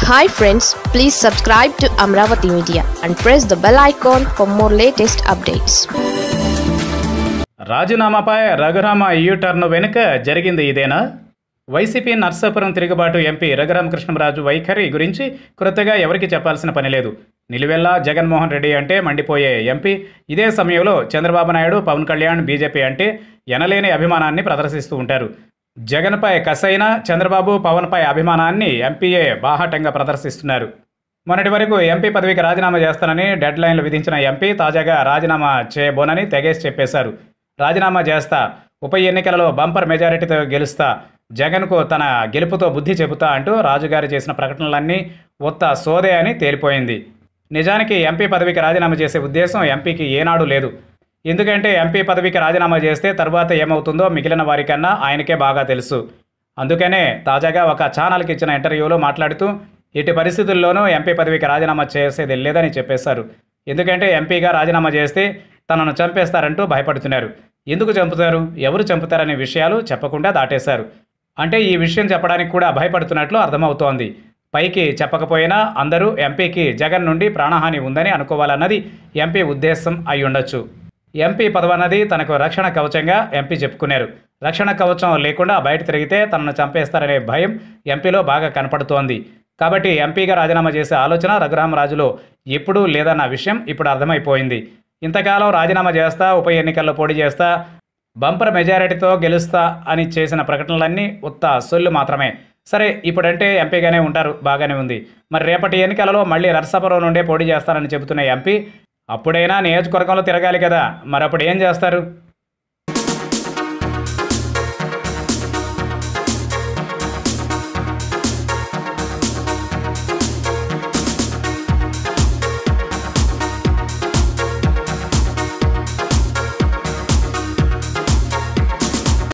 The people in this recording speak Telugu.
hi friends please subscribe to Amaravati media and press the bell icon for more latest updates రాజీనామాపై రఘురామ యూటర్న్ వెనుక జరిగింది ఇదేనా వైసీపీ నర్సాపురం తిరుగుబాటు ఎంపీ రఘురామకృష్ణరాజు వైఖరి గురించి క్రొత్తగా ఎవరికి చెప్పాల్సిన పని లేదు నిలువెల్లా జగన్మోహన్ రెడ్డి అంటే మండిపోయే ఎంపీ ఇదే సమయంలో చంద్రబాబు నాయుడు పవన్ కళ్యాణ్ బీజేపీ అంటే ఎనలేని అభిమానాన్ని ప్రదర్శిస్తూ ఉంటారు జగన్పై కసైన చంద్రబాబు పవన్పై అభిమానాన్ని ఎంపీఏ బాహాటంగా ప్రదర్శిస్తున్నారు మొన్నటి వరకు ఎంపీ పదవికి రాజీనామా చేస్తానని డెడ్ లైన్లు విధించిన ఎంపీ తాజాగా రాజీనామా చేయబోనని తెగేసి చెప్పేశారు రాజీనామా చేస్తా ఉప ఎన్నికలలో బంపర్ మెజారిటీతో గెలుస్తా జగన్కు తన గెలుపుతో బుద్ధి చెబుతా అంటూ రాజుగారు చేసిన ప్రకటనలన్నీ ఉత్త సోదే అని తేలిపోయింది నిజానికి ఎంపీ పదవికి రాజీనామా చేసే ఉద్దేశం ఎంపీకి ఏనాడు లేదు ఎందుకంటే ఎంపీ పదవికి రాజీనామా చేస్తే తర్వాత ఏమవుతుందో మిగిలిన వారికన్నా ఆయనకే బాగా తెలుసు అందుకనే తాజాగా ఒక ఛానల్కి ఇచ్చిన ఇంటర్వ్యూలో మాట్లాడుతూ ఎట్టి పరిస్థితుల్లోనూ ఎంపీ పదవికి రాజీనామా చేసేది లేదని చెప్పేశారు ఎందుకంటే ఎంపీగా రాజీనామా చేస్తే తనను చంపేస్తారంటూ భయపడుతున్నారు ఎందుకు చంపుతారు ఎవరు చంపుతారనే విషయాలు చెప్పకుండా దాటేశారు అంటే ఈ విషయం చెప్పడానికి కూడా భయపడుతున్నట్లు అర్థమవుతోంది పైకి చెప్పకపోయినా అందరూ ఎంపీకి జగన్ నుండి ప్రాణహాని ఉందని అనుకోవాలన్నది ఎంపీ ఉద్దేశం అయి ఉండొచ్చు ఎంపీ పదవన్నది తనకు రక్షణ కవచంగా ఎంపీ చెప్పుకున్నారు రక్షణ కవచం లేకుండా బయట తిరిగితే తనను చంపేస్తారనే భయం ఎంపీలో బాగా కనపడుతోంది కాబట్టి ఎంపీగా రాజీనామా చేసే ఆలోచన రఘురామరాజులో ఎప్పుడూ లేదన్న విషయం ఇప్పుడు అర్థమైపోయింది ఇంతకాలం రాజీనామా చేస్తా ఉప ఎన్నికల్లో పోటీ చేస్తా బంపర్ మెజారిటీతో గెలుస్తా అని చేసిన ప్రకటనలన్నీ ఉత్త సొల్లు మాత్రమే సరే ఇప్పుడంటే ఎంపీగానే ఉంటారు బాగానే ఉంది మరి రేపటి ఎన్నికలలో మళ్ళీ నర్సాపురం నుండే పోటీ చేస్తానని చెబుతున్న ఎంపీ అప్పుడైనా నియోజకవర్గంలో తిరగాలి కదా మరి అప్పుడు ఏం చేస్తారు